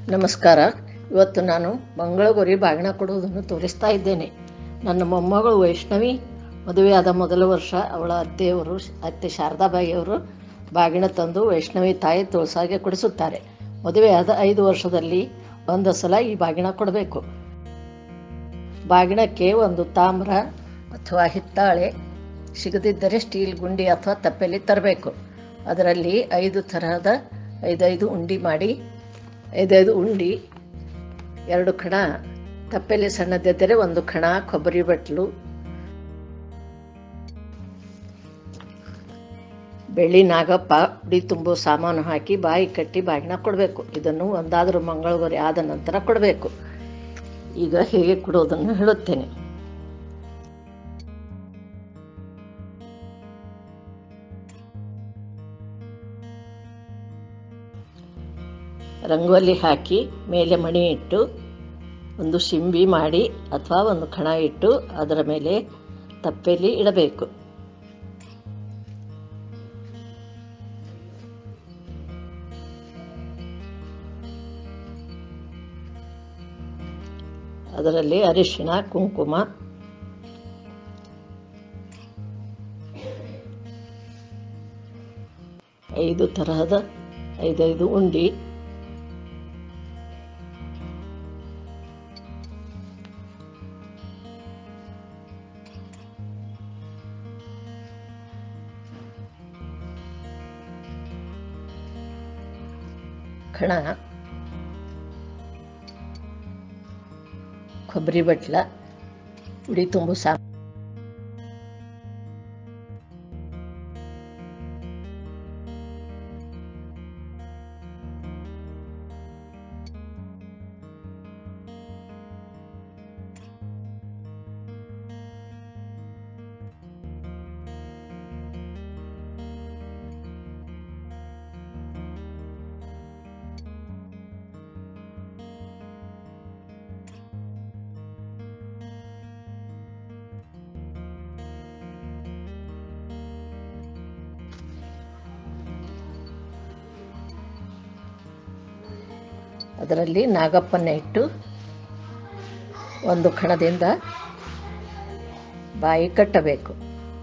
ನಮಸ್ಕಾರ ಇವತ್ತು ನಾನು ಮಂಗಳಗೌರಿ ಬಾಗಿನ ಕೊಡುವುದನ್ನು ತೋರಿಸ್ತಾ ಇದ್ದೇನೆ ನನ್ನ ಮೊಮ್ಮಗಳು ವೈಷ್ಣವಿ ಮದುವೆಯಾದ ಮೊದಲ ವರ್ಷ ಅವಳ ಅತ್ತೆಯವರು ಅತ್ತೆ ಶಾರದಾಬಾಯಿಯವರು ಬಾಗಿನ ತಂದು ವೈಷ್ಣವಿ ತಾಯಿ ತುಳಸಾಗೆ ಕೊಡಿಸುತ್ತಾರೆ ಮದುವೆಯಾದ ಐದು ವರ್ಷದಲ್ಲಿ ಒಂದು ಸಲ ಈ ಬಾಗಿನ ಕೊಡಬೇಕು ಬಾಗಿಣಕ್ಕೆ ಒಂದು ತಾಮ್ರ ಅಥವಾ ಹಿತ್ತಾಳೆ ಸಿಗದಿದ್ದರೆ ಸ್ಟೀಲ್ ಗುಂಡಿ ಅಥವಾ ತಪ್ಪೆಲಿ ತರಬೇಕು ಅದರಲ್ಲಿ ಐದು ತರಹದ ಐದೈದು ಉಂಡಿ ಮಾಡಿ ಐದೈದು ಉಂಡಿ ಎರಡು ಕಣ ತಪ್ಪೆಲಿ ಸಣ್ಣದಿದ್ದರೆ ಒಂದು ಕಣ ಕೊಬ್ಬರಿ ಬಟ್ಲು ಬೆಳ್ಳಿ ನಾಗಪ್ಪ ಉಡಿ ತುಂಬೋ ಸಾಮಾನು ಹಾಕಿ ಬಾಯಿ ಕಟ್ಟಿ ಬಾಗಿನ ಕೊಡಬೇಕು ಇದನ್ನು ಒಂದಾದರೂ ಮಂಗಳಗೌರಿ ಆದ ನಂತರ ಕೊಡಬೇಕು ಈಗ ಹೇಗೆ ಕೊಡೋದನ್ನು ಹೇಳುತ್ತೇನೆ ರಂಗೋಲಿ ಹಾಕಿ ಮೇಲೆ ಮಣಿ ಇಟ್ಟು ಒಂದು ಶಿಂಬಿ ಮಾಡಿ ಅಥವಾ ಒಂದು ಕಣ ಇಟ್ಟು ಅದರ ಮೇಲೆ ತಪ್ಪೆಲಿ ಇಡಬೇಕು ಅದರಲ್ಲಿ ಅರಿಶಿಣ ಕುಂಕುಮ ಐದು ತರಹದ ಐದೈದು ಉಂಡಿ ಕಣ ಕೊಬ್ಬರಿ ಬಟ್ಲ ಉಡಿ ತುಂಬು ಸಾ ಅದರಲ್ಲಿ ನಾಗಪ್ಪನ ಇಟ್ಟು ಒಂದು ಕಣದಿಂದ ಬಾಯಿ ಕಟ್ಟಬೇಕು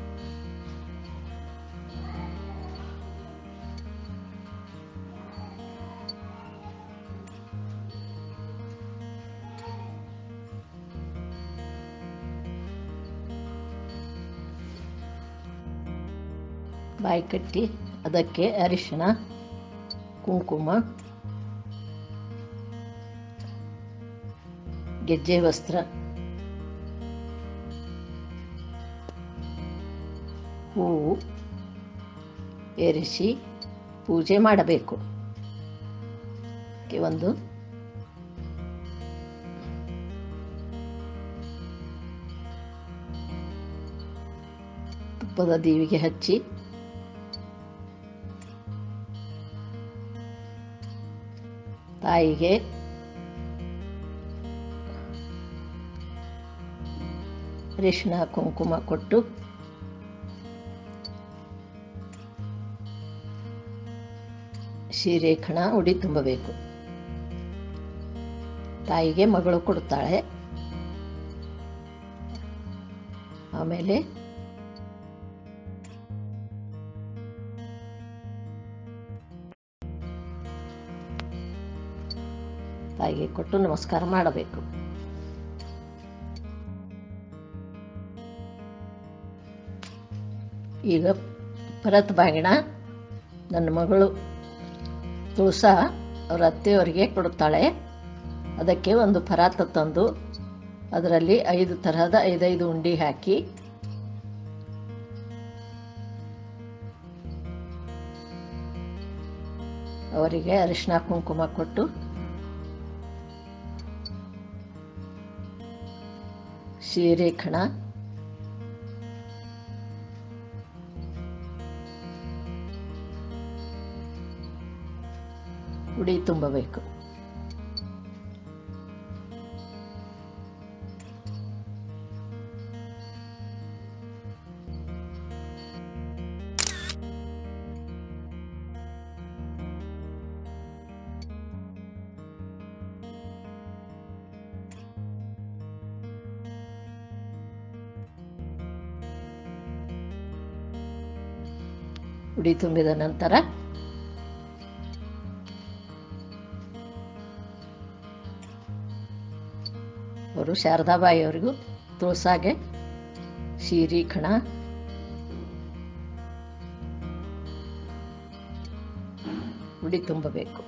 ಬಾಯಿ ಕಟ್ಟಿ ಅದಕ್ಕೆ ಅರಿಶಿಣ ಕುಂಕುಮ ಗೆಜ್ಜೆ ವಸ್ತ್ರ ಹೂವು ಏರಿಸಿ ಪೂಜೆ ಮಾಡಬೇಕು ಕ್ಕೆ ಒಂದು ತುಪ್ಪದ ದೀವಿಗೆ ಹಚ್ಚಿ ತಾಯಿಗೆ ಅರಿಶಿಣ ಕುಂಕುಮ ಕೊಟ್ಟು ಸೀರೆ ಕಣ ಉಡಿ ತುಂಬಬೇಕು ತಾಯಿಗೆ ಮಗಳು ಕೊಡುತ್ತಾಳೆ ಆಮೇಲೆ ತಾಯಿಗೆ ಕೊಟ್ಟು ನಮಸ್ಕಾರ ಮಾಡಬೇಕು ಈಗ ಭರತ್ ಬಾಗಿಣ ನನ್ನ ಮಗಳು ತುಳಸ ಅವ್ರ ಅತ್ತೆಯವರಿಗೆ ಕೊಡುತ್ತಾಳೆ ಅದಕ್ಕೆ ಒಂದು ಪರಾತ ತಂದು ಅದರಲ್ಲಿ ಐದು ತರಹದ ಐದೈದು ಉಂಡಿ ಹಾಕಿ ಅವರಿಗೆ ಅರಿಶಿನ ಕುಂಕುಮ ಕೊಟ್ಟು ಸೀರೆ ಕಣ ಉಡಿ ತುಂಬಬೇಕು ಉಡಿ ತುಂಬಿದ ನಂತರ ಅವರು ಶಾರದಾಬಾಯಿ ಅವರಿಗೂ ತುಳಸಾಗೆ ಸೀರೆ ಕಣ ಉಡಿ ತುಂಬಬೇಕು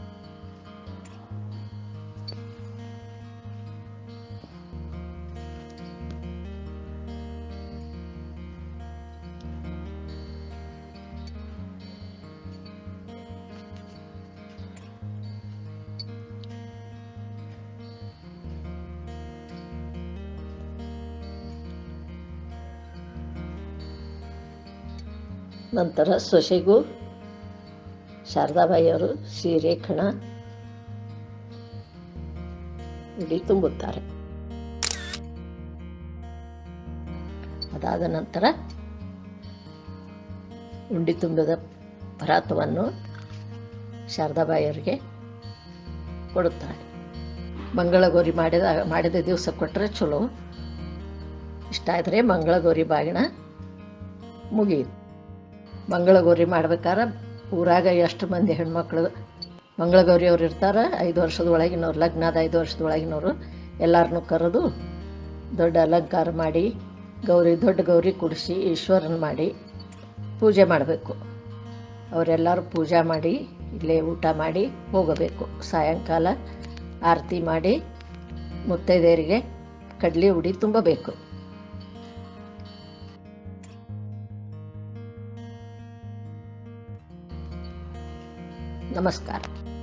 ನಂತರ ಸೊಸೆಗೂ ಶಾರದಾಬಾಯಿಯವರು ಸೀರೆ ಕಣ ಉಡಿ ತುಂಬುತ್ತಾರೆ ಅದಾದ ನಂತರ ಉಂಡಿ ತುಂಬಿದ ಪರಾತವನ್ನು ಶಾರದಾಬಾಯಿಯವರಿಗೆ ಕೊಡುತ್ತಾರೆ ಮಂಗಳಗೌರಿ ಮಾಡಿದ ಮಾಡಿದ ದಿವಸ ಕೊಟ್ಟರೆ ಚಲೋ ಇಷ್ಟ ಆದರೆ ಮಂಗಳಗೌರಿ ಬಾಗಿಣ ಮುಗಿಯಿತು ಮಂಗಳಗೌರಿ ಮಾಡ್ಬೇಕಾದ್ರೆ ಊರಾಗ ಎಷ್ಟು ಮಂದಿ ಹೆಣ್ಮಕ್ಳು ಮಂಗಳಗೌರಿ ಅವ್ರು ಇರ್ತಾರೆ ಐದು ವರ್ಷದ ಒಳಗಿನವ್ರು ಲಗ್ನದ ಐದು ವರ್ಷದ ಒಳಗಿನವರು ಎಲ್ಲರನ್ನೂ ಕರೆದು ದೊಡ್ಡ ಅಲಂಕಾರ ಮಾಡಿ ಗೌರಿ ದೊಡ್ಡ ಗೌರಿ ಕುಡಿಸಿ ಈಶ್ವರನ ಮಾಡಿ ಪೂಜೆ ಮಾಡಬೇಕು ಅವರೆಲ್ಲರೂ ಪೂಜೆ ಮಾಡಿ ಇಲ್ಲೇ ಊಟ ಮಾಡಿ ಹೋಗಬೇಕು ಸಾಯಂಕಾಲ ಆರತಿ ಮಾಡಿ ಮುತ್ತೈದೆಯರಿಗೆ ಕಡ್ಲಿ ಉಡಿ ತುಂಬಬೇಕು ನಮಸ್ಕಾರ